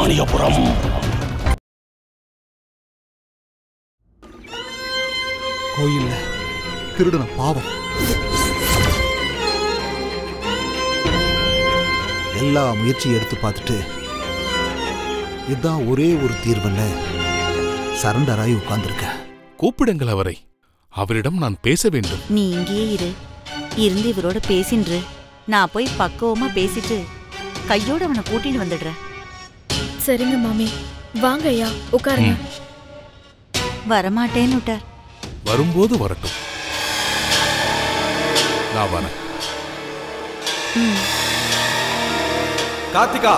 மாரியபுரம் கோயில்ல திருடன பாவம் எல்லா முயற்சியும் எடுத்து பார்த்துட்டு இதுதான் ஒரே ஒரு தீர்வல்ல சரண்டராகி உட்கார்ந்துருக்க கூப்பிடுங்கள் அவரை அவரிடம் நான் பேச வேண்டும் நீ இங்கேயே இரு இருந்து இவரோட பேசின்று நான் போய் பக்குவமா பேசிட்டு கையோட அவனை கூட்டிட்டு வந்துடுறேன் சரிங்க மாமி வாங்க ஐயா உட்காருங்க வரமாட்டேன்னு விட்டார் வரும்போது வரட்டும் நான் வரேன் கார்த்திகா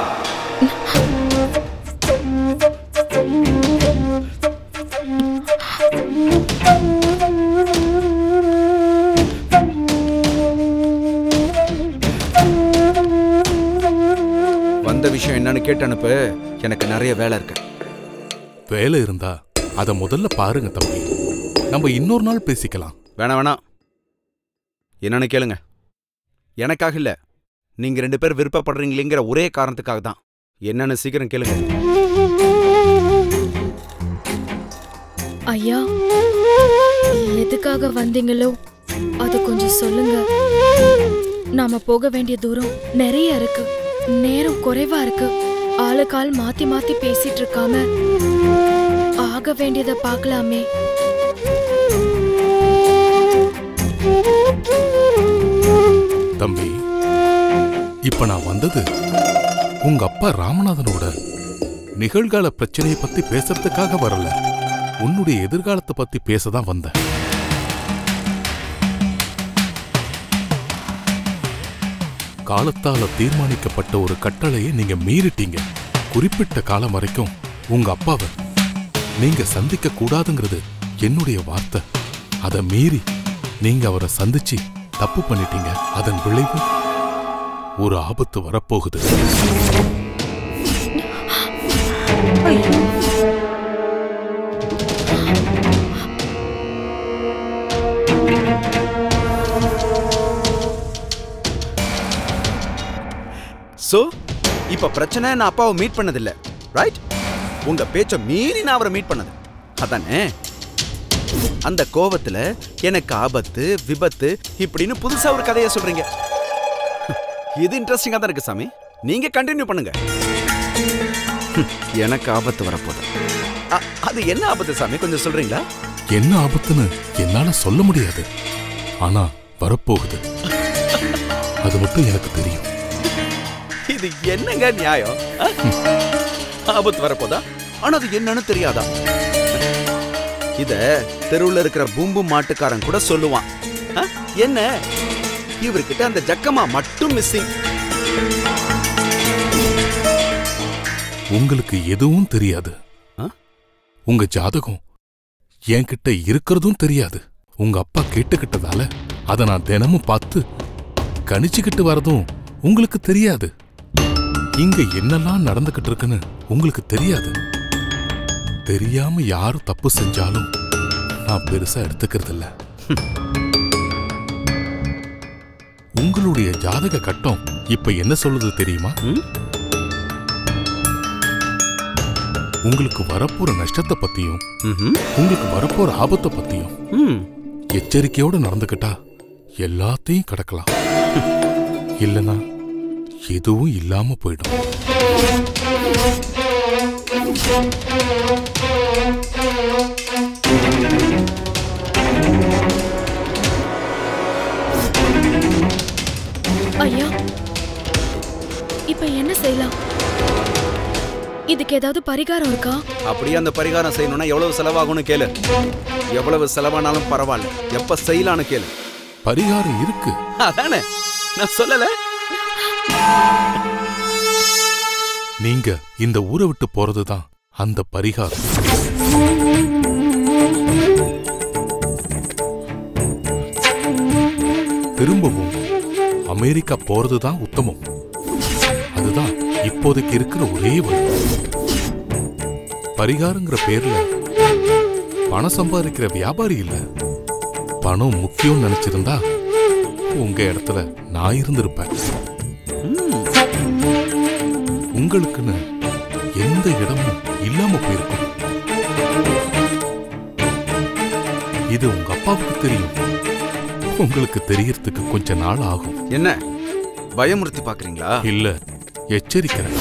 வந்த விஷயம் என்னன்னு கேட்டு அனுப்பு எனக்கு நிறைய வேலை இருக்கு வேலை இருந்தா அத முதல்ல பாருங்க தம்பி நம்ம இன்னொரு நாள் பேசிக்கலாம் வேணாம் வேணாம் என்னன்னு கேளுங்க எனக்காக இல்ல நீங்க ரெண்டு பேர் விருப்பப்படுறீங்களேங்கிற ஒரே காரணத்துக்காக தான் என்னன்னு சீக்கிரம் கேளுங்க ஐயா எதுக்காக வந்தீங்களோ அத கொஞ்சம் சொல்லுங்க நாம போக வேண்டிய தூரம் நிறைய இருக்கு நேரம் குறைவா இருக்கு ஆளுக்கால் மாத்தி மாத்தி பேசிட்டு இருக்காம ஆக வேண்டியதை பார்க்கலாமே தம்பி இப்ப நான் வந்தது உங்க அப்பா ராமநாதனோட நிகழ்கால பிரச்சனையை பத்தி பேசுறதுக்காக வரல உன்னுடைய எதிர்காலத்தை பத்தி பேசதான் வந்தேன் காலத்தால தீர்மானிக்கப்பட்ட ஒரு கட்டளையை நீங்க மீறிட்டீங்க குறிப்பிட்ட காலம் வரைக்கும் உங்க அப்பாவை நீங்க சந்திக்க கூடாதுங்கிறது என்னுடைய வார்த்தை அதை மீறி நீங்க அவரை சந்திச்சு தப்பு பண்ணிட்டீங்க அதன் விளைவு ஒரு ஆபத்து வரப்போகுது சோ இப்ப பிரச்சனை நான் அப்பாவை மீட் பண்ணதில்ல ரைட் உங்க பேச்ச மீறி நான் அவரை மீட் பண்ணது அதானே அந்த கோவத்துல எனக்கு ஆபத்து விபத்து இப்படின்னு புதுசா ஒரு கதையை சொல்றீங்க இது இன்ட்ரெஸ்டிங்கா தான் இருக்கு சாமி நீங்க கண்டினியூ பண்ணுங்க ஹம், எனக்கு ஆபத்து வரப்போகுது அ- அது என்ன ஆபத்து சாமி கொஞ்சம் சொல்றீங்களா என்ன ஆபத்துன்னு என்னால சொல்ல முடியாது ஆனா வரப்போகுது அது மட்டும் எனக்கு தெரியும் இது என்னங்க நியாயம் அ? ஆபத்து வரப்போதா ஆனா அது என்னன்னு தெரியாதா இத தெருவுல இருக்கிற பூம்பு மாட்டுக்காரன் கூட சொல்லுவான் அ? என்ன இவர்கிட்ட அந்த ஜக்கமா மட்டும் மிஸ்ஸிங் உங்களுக்கு எதுவும் தெரியாது ஆ? உங்க ஜாதகம் என்கிட்ட இருக்கிறதும் தெரியாது உங்க அப்பா கேட்டுக்கிட்டதால அதை நான் தினமும் பார்த்து கணிச்சுக்கிட்டு வரதும் உங்களுக்கு தெரியாது இங்க என்னெல்லாம் நடந்துகிட்டு இருக்குன்னு உங்களுக்கு தெரியாது தெரியாம யாரு தப்பு செஞ்சாலும் நான் பெருசா எடுத்துக்கிறது இல்ல உங்களுடைய ஜாதக கட்டம் இப்ப என்ன சொல்லுது தெரியுமா ம்? உங்களுக்கு வரப்போற நஷ்டத்தை பத்தியும் ம்ஹும். உங்களுக்கு வரப்போற ஆபத்தை பத்தியும் ம். எச்சரிக்கையோட நடந்துக்கிட்டா எல்லாத்தையும் கடக்கலாம் இல்லனா எதுவும் இல்லாம போயிடும் ஐயா இப்ப என்ன செய்யலாம் இதுக்கு ஏதாவது பரிகாரம் இருக்கா அப்படியே அந்த பரிகாரம் செய்யணும்னா எவ்வளவு செலவாகும்னு கேளு எவ்வளவு செலவானாலும் பரவாயில்ல எப்ப செய்யலான்னு கேளு பரிகாரம் இருக்கு அதானே நான் சொல்லல நீங்க இந்த ஊரை விட்டு போறதுதான் அந்த பரிகாரம் திரும்பவும் அமெரிக்கா போறதுதான் உத்தமம் அதுதான் இப்போதைக்கு இருக்கிற ஒரே வழி பரிகாரங்கிற பேர்ல பணம் சம்பாதிக்கிற வியாபாரி இல்ல பணம் முக்கியம் நினைச்சிருந்தா உங்க இடத்துல நான் இருந்திருப்பேன் உங்களுக்குன்னு எந்த இடமும் இல்லாம போயிருக்கும் இது உங்க அப்பாவுக்கு தெரியும் உங்களுக்கு தெரியறதுக்கு கொஞ்ச நாள் ஆகும் என்ன பயமுறுத்தி பாக்குறீங்களா இல்ல எச்சரிக்கிறேன்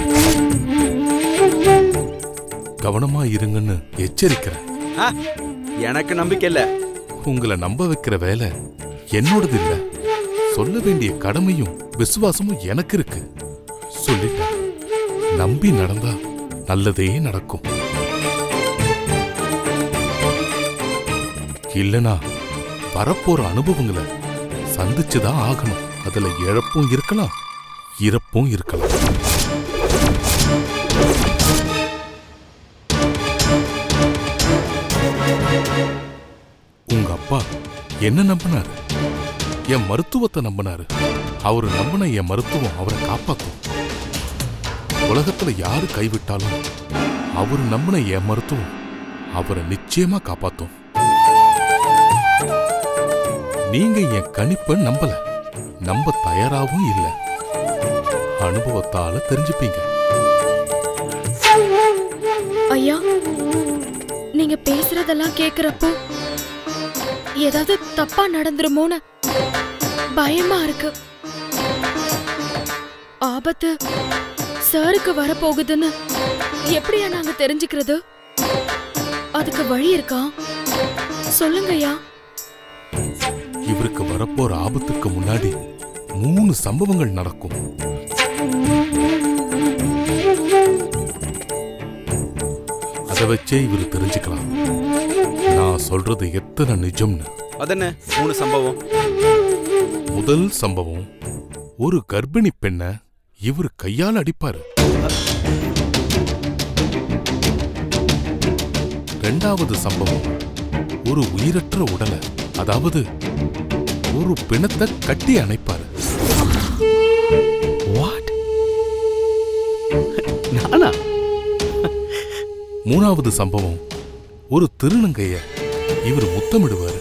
கவனமா இருங்கன்னு எச்சரிக்கிறேன் ஆ, எனக்கு நம்பிக்கை இல்ல உங்களை நம்ப வைக்கிற வேலை என்னோடது இல்ல சொல்ல வேண்டிய கடமையும் விசுவாசமும் எனக்கு இருக்கு சொல்லிட்டேன் நம்பி நடந்தா நல்லதே நடக்கும் இல்லனா வரப்போற அனுபவங்களை சந்திச்சுதான் ஆகணும் அதுல இழப்பும் இருக்கலாம் இறப்பும் இருக்கலாம் உங்க அப்பா என்ன நம்பினாரு என் மருத்துவத்தை நம்பினாரு அவரு நம்பின என் மருத்துவம் அவரை காப்பாத்தும் உலகத்துல யாரு கைவிட்டாலும் அவரு நம்பின என் மருத்துவம் அவரை நிச்சயமா காப்பாத்தும் நீங்க என் கணிப்பை நம்பல நம்ப தயாராகவும் இல்ல அனுபவத்தால தெரிஞ்சுப்பீங்க ஐயா நீங்க பேசுறதெல்லாம் கேக்குறப்போ ஏதாவது தப்பா நடந்துருமோன்னு பயமா இருக்கு ஆபத்து சாருக்கு வரப்போகுதுன்னு எப்படியா நாங்க தெரிஞ்சுக்கிறது அதுக்கு வழி இருக்கா சொல்லுங்க ஐயா இவருக்கு வரப்போற ஆபத்துக்கு முன்னாடி மூணு சம்பவங்கள் நடக்கும் அதை வச்சே இவர் தெரிஞ்சுக்கலாம் நான் சொல்றது எத்தனை நிஜம்னு அதென்ன மூணு சம்பவம் முதல் சம்பவம் ஒரு கர்ப்பிணி பெண்ண இவர் கையால் அடிப்பாரு ரெண்டாவது சம்பவம் ஒரு உயிரற்ற உடலை அதாவது ஒரு பிணத்தை கட்டி அணைப்பாரு வாட் நானா மூணாவது சம்பவம் ஒரு திருநங்கைய இவர் முத்தமிடுவாரு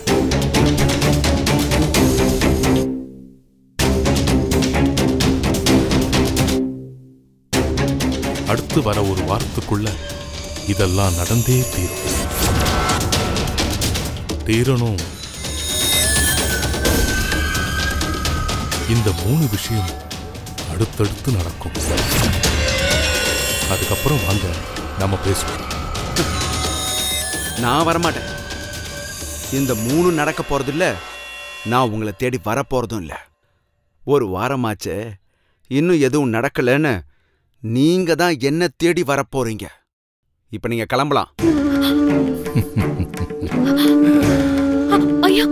அடுத்து வர ஒரு வாரத்துக்குள்ள இதெல்லாம் நடந்தே தீரும் தீரணும் இந்த மூணு விஷயம் அடுத்தடுத்து நடக்கும் அதுக்கப்புறம் வாங்க நம்ம பேசுவோம் நான் வரமாட்டேன் இந்த மூணு நடக்க போறது இல்ல நான் உங்களை தேடி வரப்போறதும் இல்ல ஒரு வாரமாச்சே இன்னும் எதுவும் நடக்கலன்னு நீங்க தான் என்ன தேடி வரப்போறீங்க இப்ப நீங்க கிளம்பலாம் அ- ஐயா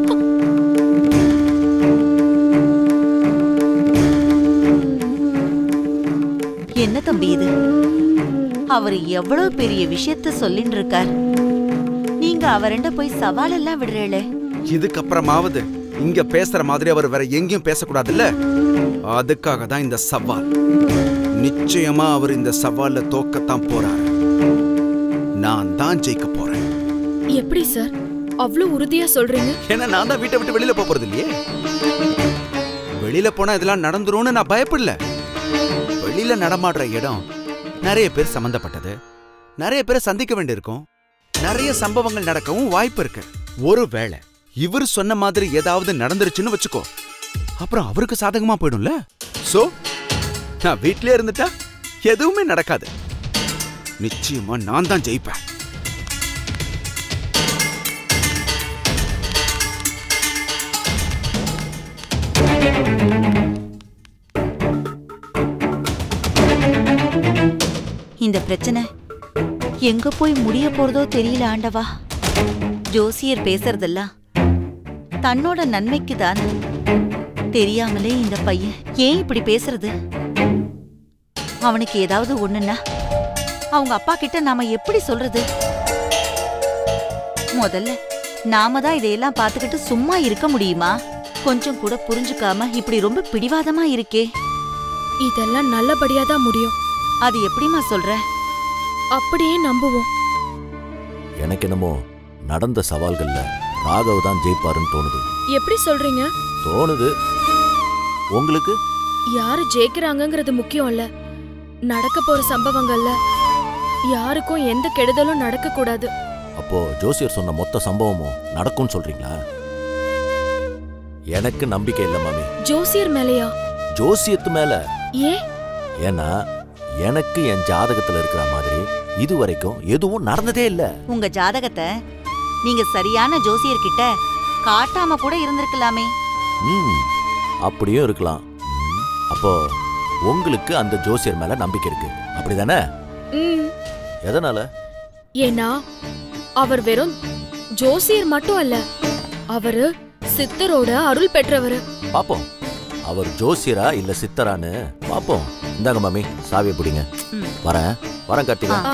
என்ன தம்பி இது அவர் எவ்வளவு பெரிய விஷயத்த சொல்லின்னு இருக்கார் நீங்க அவரண்ட போய் சவாலெல்லாம் விடுறேளே இதுக்கப்புறமாவது இங்க பேசுற மாதிரி அவர் வேற எங்கேயும் பேசக்கூடாதுல்ல அதுக்காக தான் இந்த சவால் நிச்சயமா அவர் இந்த சவால்ல தோக்கத்தான் போறாரு நான் தான் ஜெயிக்க போறேன் எப்படி சார் அவ்ளோ உறுதியா சொல்றீங்க ஏன்னா நான் தான் வீட்டை விட்டு வெளியில போப் போறது இல்லையே வெளியில போனா இதெல்லாம் நடந்துரும்னு நான் பயப்படல வெளியில நடமாடுற இடம் நிறைய பேர் சம்பந்தப்பட்டது நிறைய பேரை சந்திக்க வேண்டியிருக்கும் நிறைய சம்பவங்கள் நடக்கவும் வாய்ப்பு இருக்கு ஒருவேளை இவர் சொன்ன மாதிரி ஏதாவது நடந்துருச்சுன்னு வச்சுக்கோ அப்புறம் அவருக்கு சாதகமா போயிடும்ல சோ நான் வீட்லயே இருந்துட்டா எதுவுமே நடக்காது நிச்சயமா நான் தான் ஜெயிப்பேன் இந்த பிரச்சனை எங்க போய் முடிய போறதோ தெரியல ஆண்டவா ஜோசியர் பேசுறதெல்லாம் தன்னோட நன்மைக்கு தான் தெரியாமலே இந்த பையன் ஏன் இப்படி பேசுறது அவனுக்கு ஏதாவது ஒண்ணுன்னா அவங்க அப்பா கிட்ட நாம எப்படி சொல்றது முதல்ல நாம தான் இதையெல்லாம் பார்த்துக்கிட்டு சும்மா இருக்க முடியுமா கொஞ்சம் கூட புரிஞ்சுக்காம இப்படி ரொம்ப பிடிவாதமா இருக்கே இதெல்லாம் நல்லபடியா தான் முடியும் அது எப்படிம்மா சொல்ற அப்படியே நம்புவோம் எனக்கு என்னமோ நடந்த சவால்கள்ல ராகவ் தான் ஜெயிப்பாருன்னு தோணுது எப்படி சொல்றீங்க தோணுது உங்களுக்கு யாரு ஜெயிக்கிறாங்கங்கிறது முக்கியம் இல்ல நடக்க போற சம்பவங்கள்ல யாருக்கும் எந்த கெடுதலும் நடக்க கூடாது அப்போ ஜோசியர் சொன்ன மொத்த சம்பவமும் நடக்கும்னு சொல்றீங்களா எனக்கு நம்பிக்கை இல்லை மாமி ஜோசியர் மேலையா ஜோசியத்து மேல ஏன் ஏன்னா எனக்கு என் ஜாதகத்துல இருக்கிற மாதிரி இது வரைக்கும் எதுவும் நடந்ததே இல்ல உங்க ஜாதகத்தை நீங்க சரியான ஜோசியர்கிட்ட காட்டாம கூட இருந்திருக்கலாமே ம் அப்படியும் இருக்கலாம் ம், அப்போ உங்களுக்கு அந்த ஜோசியர் மேல நம்பிக்கை இருக்கு அப்படிதானே ம் எதனால ஏன்னா அவர் வெறும் ஜோசியர் மட்டும் அல்ல அவரு சித்தரோட அருள் பெற்றவர் பாப்போம் அவர் ஜோசியரா இல்ல சித்தரான்னு பாப்போம் இந்தாங்க மாமி சாவியை பிடிங்க ம். வரேன் வரேன் கார்த்திகா ஆ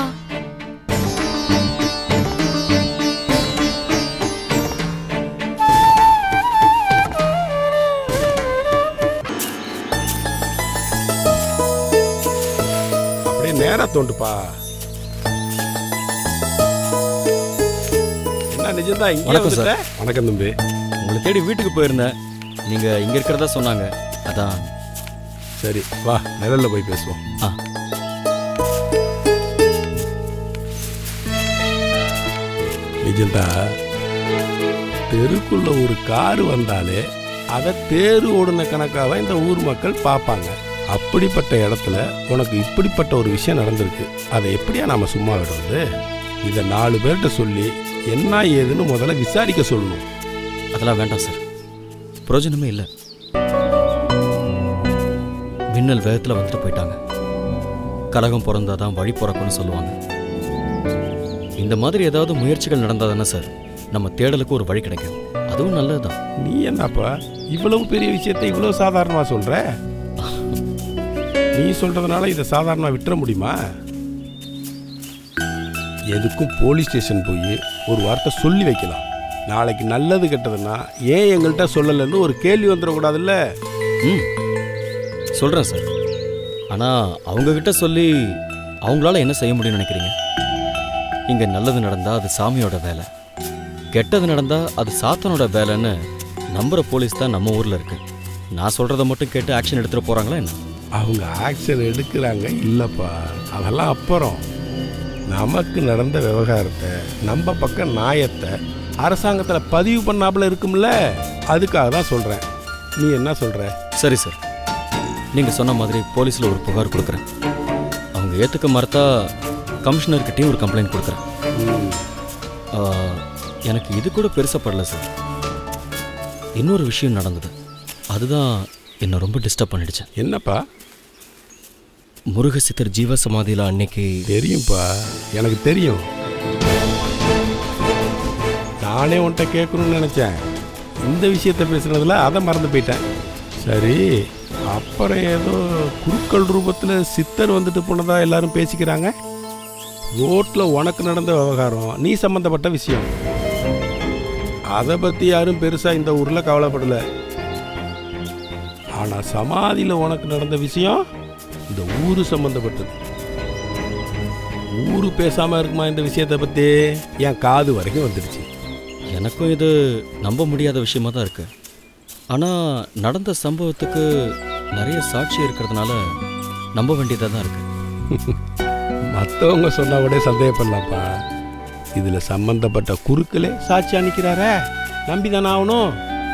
அப்படியே நேரா தோண்டுப்பா என்ன நிஜம்தான் இங்கே வணக்கம் வந்துட்ட வணக்கம் தம்பி உங்களை தேடி வீட்டுக்கு போயிருந்தேன் நீங்க இங்க இருக்கிறதா சொன்னாங்க அதான் சரி வா நிழல்ல போய் பேசுவோம் ஆ. நிஜம்தா தெருக்குள்ள ஒரு காரு வந்தாலே அதை தேரு ஓடுன கணக்காக தான் இந்த ஊர் மக்கள் பார்ப்பாங்க அப்படிப்பட்ட இடத்துல உனக்கு இப்படிப்பட்ட ஒரு விஷயம் நடந்திருக்கு அதை எப்படியா நாம சும்மா விடுறது இதை நாலு பேர்கிட்ட சொல்லி என்ன ஏதுன்னு முதல்ல விசாரிக்க சொல்லணும் அதெல்லாம் வேண்டாம் சார் பிரயோஜனமே இல்லை மின்னல் வேகத்தில் வந்துட்டு போயிட்டாங்க கலகம் பிறந்தாதான் வழி பிறக்கும்னு சொல்லுவாங்க இந்த மாதிரி ஏதாவது முயற்சிகள் நடந்தால் தானே சார் நம்ம தேடலுக்கு ஒரு வழி கிடைக்கும் அதுவும் நல்லதுதான் நீ என்னப்பா இவ்வளவு பெரிய விஷயத்தை இவ்வளவு சாதாரணமா சொல்ற நீ சொல்றதுனால இதை சாதாரணமா விட்டுற முடியுமா எதுக்கும் போலீஸ் ஸ்டேஷன் போய் ஒரு வார்த்தை சொல்லி வைக்கலாம் நாளைக்கு நல்லது கெட்டதுன்னா ஏன் எங்கள்கிட்ட சொல்லலைன்னு ஒரு கேள்வி வந்துடக்கூடாதுல்ல ம் சொல்கிறேன் சார் ஆனால் அவங்கக்கிட்ட சொல்லி அவங்களால என்ன செய்ய முடியும்னு நினைக்கிறீங்க இங்கே நல்லது நடந்தால் அது சாமியோட வேலை கெட்டது நடந்தால் அது சாத்தனோட வேலைன்னு நம்புகிற போலீஸ் தான் நம்ம ஊரில் இருக்கு நான் சொல்கிறத மட்டும் கேட்டு ஆக்ஷன் எடுத்துகிட்டு போகிறாங்களா என்ன அவங்க ஆக்ஷன் எடுக்கிறாங்க இல்லப்பா அதெல்லாம் அப்புறம் நமக்கு நடந்த விவகாரத்தை நம்ம பக்கம் நியாயத்தை அரசாங்கத்தில் பதிவு பண்ணாப்புல இருக்கும்ல அதுக்காக தான் சொல்கிறேன் நீ என்ன சொல்கிற சரி சார் நீங்கள் சொன்ன மாதிரி போலீஸில் ஒரு புகார் கொடுக்குறேன் அவங்க ஏற்றுக்க மறுத்தா கமிஷனர்கிட்டயும் ஒரு கம்ப்ளைண்ட் கொடுக்குறேன் ஆ, எனக்கு இது கூட பெருசாக படல சார் இன்னொரு விஷயம் நடந்தது அதுதான் என்னை ரொம்ப டிஸ்டர்ப் பண்ணிடுச்சு என்னப்பா முருக சித்தர் ஜீவ சமாதியில் அன்னைக்கு தெரியும்ப்பா எனக்கு தெரியும் நானே உன்கிட்ட கேட்கணும்னு நினச்சேன் இந்த விஷயத்த பேசுனதுல அதை மறந்து போயிட்டேன் சரி அப்புறம் ஏதோ குருக்கள் ரூபத்தில் சித்தர் வந்துட்டு போனதா எல்லாரும் பேசிக்கிறாங்க ரோட்டில் உனக்கு நடந்த விவகாரம் நீ சம்மந்தப்பட்ட விஷயம் அதை பற்றி யாரும் பெருசாக இந்த ஊரில் கவலைப்படலை ஆனால் சமாதியில் உனக்கு நடந்த விஷயம் இந்த ஊரு சம்மந்தப்பட்டது ஊரு பேசாம இருக்குமா இந்த விஷயத்தை பத்தி என் காது வரைக்கும் வந்துடுச்சு எனக்கும் இது நம்ப முடியாத விஷயமா தான் இருக்கு ஆனால் நடந்த சம்பவத்துக்கு நிறைய சாட்சி இருக்கிறதுனால நம்ப வேண்டியதாக தான் இருக்கு மற்றவங்க சொன்னா கூட சந்தேகப்படலாம்ப்பா இதுல சம்பந்தப்பட்ட குறுக்களே சாட்சி அனுக்கிறாரே நம்பி தானே ஆகணும்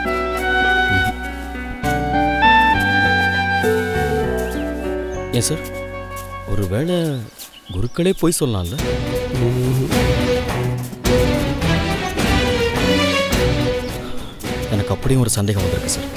ஏன் சார் ஒருவேளை குருக்களே போய் சொல்லலாம்ல எனக்கு அப்படியும் ஒரு சந்தேகம் வந்திருக்கு சார்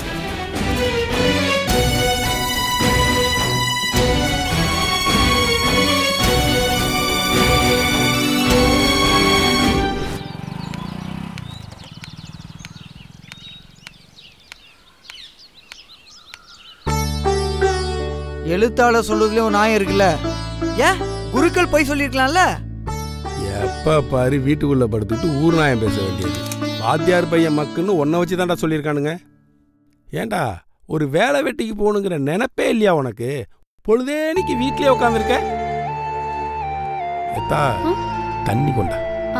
எழுத்தாளர் சொல்றதுலயும் நியாயம் இருக்குல்ல ஏன் குருக்கள் போய் சொல்லிருக்கலாம்ல எப்ப பாரு வீட்டுக்குள்ள படுத்துக்கிட்டு ஊர் நாயம் பேச வேண்டியது வாத்தியார் பையன் மக்குன்னு உன்னை வச்சு தான்டா சொல்லியிருக்கானுங்க ஏன்டா ஒரு வேலை வெட்டிக்கு போகணுங்கிற நினைப்பே இல்லையா உனக்கு பொழுதேனிக்கு வீட்லயே உட்காந்துருக்க எத்தா தண்ணி கொண்டா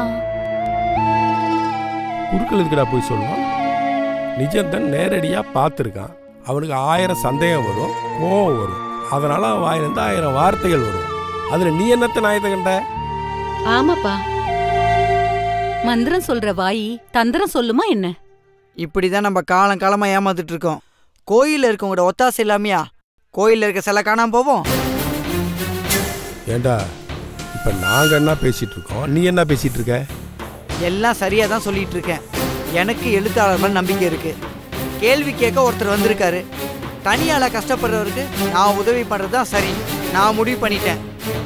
குறுக்கள் எதுக்குடா போய் சொல்லணும் நிஜந்தன் நேரடியா பார்த்துருக்கான் அவனுக்கு ஆயிரம் சந்தேகம் வரும் கோவம் வரும் அதனால அவன் வாயிலிருந்து ஆயிரம் வார்த்தைகள் வரும் அதுல நீ என்னத்த நாயத்தை கண்ட ஆமாப்பா மந்திரம் சொல்ற வாயி தந்திரம் சொல்லுமா என்ன இப்படி தான் நம்ம காலம் காலமாக ஏமாத்திட்டு இருக்கோம் கோயிலில் இருக்கவங்களோட ஒத்தாசை இல்லாமையா கோயிலில் இருக்க சிலை காணாம போவோம் ஏண்டா இப்ப நாங்க என்ன பேசிட்டு இருக்கோம் நீ என்ன பேசிட்டு இருக்க எல்லாம் சரியாக தான் சொல்லிட்டு இருக்கேன் எனக்கு எழுத்தாளர் மேல நம்பிக்கை இருக்கு கேள்வி கேட்க ஒருத்தர் வந்திருக்காரு தனியால கஷ்டப்படுறவருக்கு நான் உதவி பண்ணுறது தான் சரி நான் முடிவு பண்ணிட்டேன்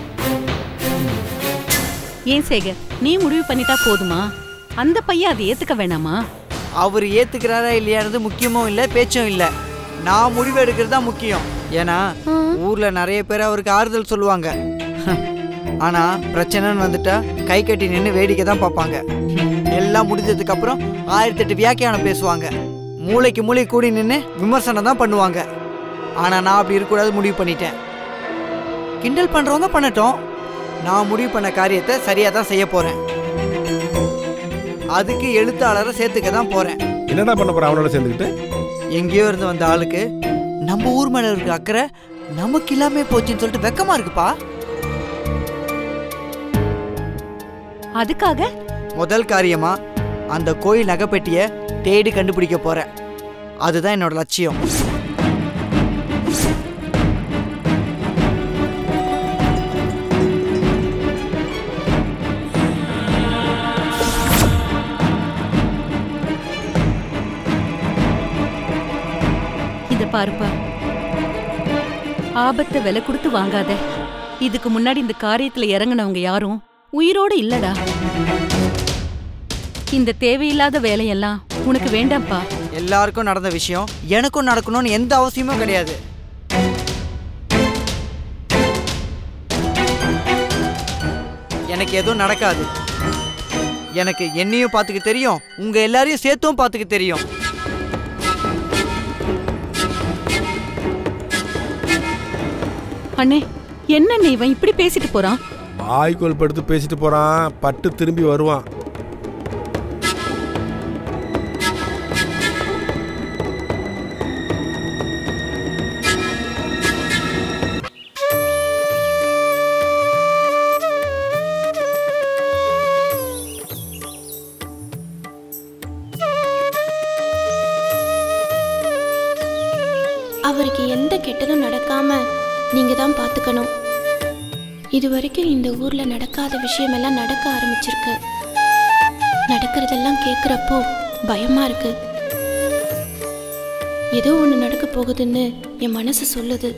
ஏன் சேகர் நீ முடிவு பண்ணிட்டா போதுமா அந்த பையன் அதை ஏத்துக்க வேணாமா அவர் ஏத்துக்கிறாரா இல்லையானது முக்கியமும் இல்லை பேச்சும் இல்லை நான் முடிவு எடுக்கிறது தான் முக்கியம் ஏன்னா ஊர்ல நிறைய பேர் அவருக்கு ஆறுதல் சொல்லுவாங்க ஆனா பிரச்சனைன்னு வந்துட்டா கை கட்டி நின்று வேடிக்கை தான் பார்ப்பாங்க எல்லாம் முடிஞ்சதுக்கு அப்புறம் ஆயிரத்தி எட்டு வியாக்கியானம் பேசுவாங்க மூளைக்கு மூளை கூடி நின்று விமர்சனம் தான் பண்ணுவாங்க ஆனா நான் அப்படி இருக்கக்கூடாது முடிவு பண்ணிட்டேன் கிண்டல் பண்றவங்க பண்ணட்டும் நான் முடிவு பண்ண காரியத்தை சரியா தான் செய்ய போறேன் அதுக்கு எழுத்தாளரை சேர்த்துக்க தான் போறேன் என்னடா பண்ண போற அவனோட சேர்ந்துக்கிட்டு எங்கேயோ இருந்து வந்த ஆளுக்கு நம்ம ஊர் மேல இருக்க அக்கறை நமக்கு இல்லாம போச்சுன்னு சொல்லிட்டு வெக்கமா இருக்குப்பா அதுக்காக முதல் காரியமா அந்த கோயில் நகைப்பெட்டிய தேடி கண்டுபிடிக்க போறேன் அதுதான் என்னோட லட்சியம் இத பாருப்பா ஆபத்தை விலை கொடுத்து வாங்காத இதுக்கு முன்னாடி இந்த காரியத்துல இறங்குனவங்க யாரும் உயிரோட இல்லடா இந்த தேவையில்லாத வேலையெல்லாம் உனக்கு வேண்டாம்ப்பா எல்லாருக்கும் நடந்த விஷயம் எனக்கும் நடக்கணும்னு எந்த அவசியமும் கிடையாது எனக்கு எதுவும் நடக்காது எனக்கு என்னையும் பார்த்துக்க தெரியும் உங்க எல்லாரையும் சேர்த்தும் பார்த்துக்க தெரியும் அண்ணே என்ன இவன் இப்படி பேசிட்டு போறான் வாய்க்கோல் படுத்து பேசிட்டு போறான் பட்டு திரும்பி வருவான் அவருக்கு எந்த கெட்டதும் நடக்காம நீங்க தான் பார்த்துக்கணும் இது வரைக்கும் இந்த ஊர்ல நடக்காத விஷயமெல்லாம் நடக்க ஆரம்பிச்சிருக்கு நடக்கிறதெல்லாம் கேட்குறப்போ பயமா இருக்கு ஏதோ ஒன்று நடக்க போகுதுன்னு என் மனசு சொல்லுது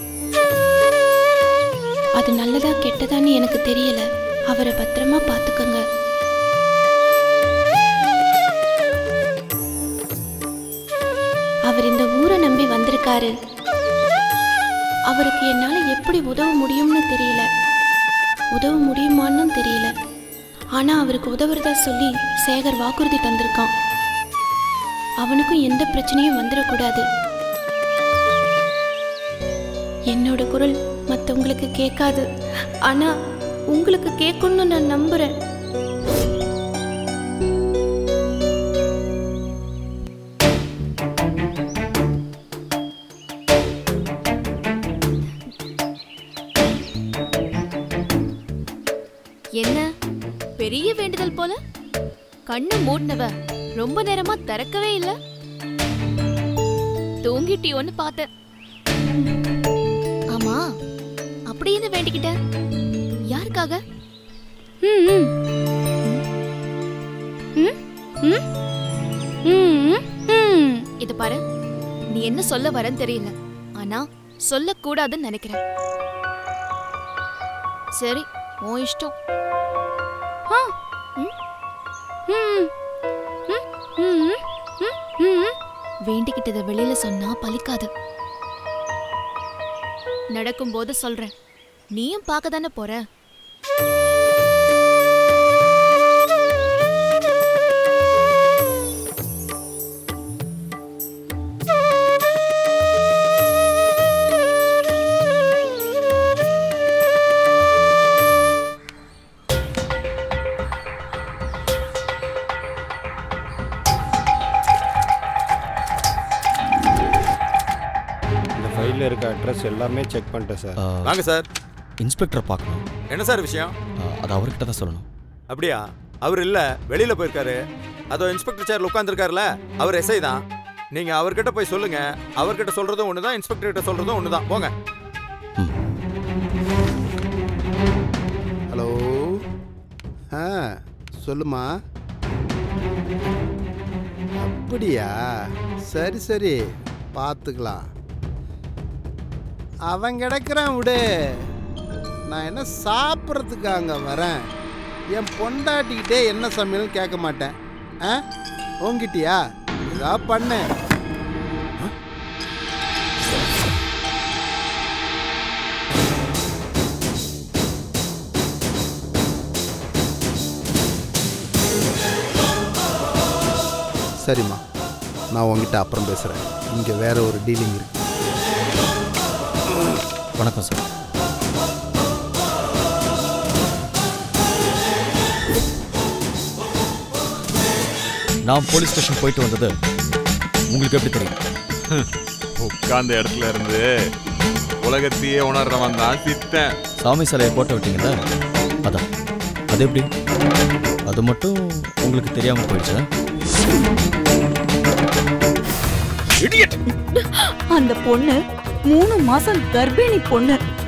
அது நல்லதா கெட்டதான்னு எனக்கு தெரியல அவரை பத்திரமா பார்த்துக்கங்க அவர் இந்த ஊரை நம்பி வந்திருக்காரு அவருக்கு என்னால எப்படி உதவ முடியும்னு தெரியல உதவ முடியுமான்னு தெரியல ஆனா அவருக்கு உதவுறதா சொல்லி சேகர் வாக்குறுதி தந்திருக்கான் அவனுக்கும் எந்த பிரச்சனையும் வந்துடக்கூடாது என்னோட குரல் மற்றவங்களுக்கு கேட்காது ஆனா உங்களுக்கு கேட்கணும்னு நான் நம்புறேன் என்ன பெரிய வேண்டுதல் போல கண்ணு மூடினவ ரொம்ப நேரமா திறக்கவே இல்ல தூங்கிட்டியோன்னு பார்த்தேன் ஆமா அப்படி என்ன வேண்டிக்கிட்ட யாருக்காக ம், ம். ம், ம், ம், ம். இது பாரு நீ என்ன சொல்ல வரன்னு தெரியல ஆனா சொல்லக்கூடாதுன்னு நினைக்கிறேன் சரி உன் இஷ்டம் ஆ. ம், ம், ம், ம், ம், ம். வேண்டிக்கிட்டதை வெளியில சொன்னா பலிக்காது நடக்கும்போது சொல்றேன் நீயும் பார்க்க தானே போற இந்த ஃபைலில் ஃபைலில் இருக்க அட்ரஸ் எல்லாமே செக் பண்ணிட்டேன் சார் வாங்க சார் இன்ஸ்பெக்டர் பார்க்கணும் என்ன சார் விஷயம் ஆ, அது அவர்கிட்ட தான் சொல்லணும் அப்படியா அவர் இல்ல வெளியில போயிருக்காரு அதோ இன்ஸ்பெக்டர் சேர்ல உட்காந்துருக்காருல அவர் எஸ்ஐ தான் நீங்க அவர்கிட்ட போய் சொல்லுங்க அவர்கிட்ட சொல்றதும் ஒண்ணுதான் இன்ஸ்பெக்டர் கிட்ட சொல்றதும் ஒண்ணுதான் போங்க ஹலோ ஆ சொல்லுமா அப்படியா சரி சரி பார்த்துக்கலாம் அவன் கிடக்குறான் விடு நான் என்ன சாப்பிட்றதுக்கு அங்கே வரேன் என் பொண்டாட்டிக்கிட்டே என்ன சமையல்னு கேட்க மாட்டேன் ஆ உங்ககிட்டயா இதா பண்ணேன் சரிம்மா நான் உங்ககிட்ட அப்புறம் பேசுகிறேன் இங்கே வேற ஒரு டீலிங் இருக்கு வணக்கம் சார் நான் போலீஸ் ஸ்டேஷன் போயிட்டு வந்தது உங்களுக்கு எப்படி தெரியும் உட்கார்ந்த இடத்துல இருந்து உலகத்தையே உணர்றவன் தான் சித்தன் சாமி சிலையை போட்டோ விட்டீங்கல்ல அதான் அது எப்படி அது மட்டும் உங்களுக்கு தெரியாம போயிடுச்சா அந்த பொண்ணு மூணு மாசம் கர்ப்பிணி பொண்ணு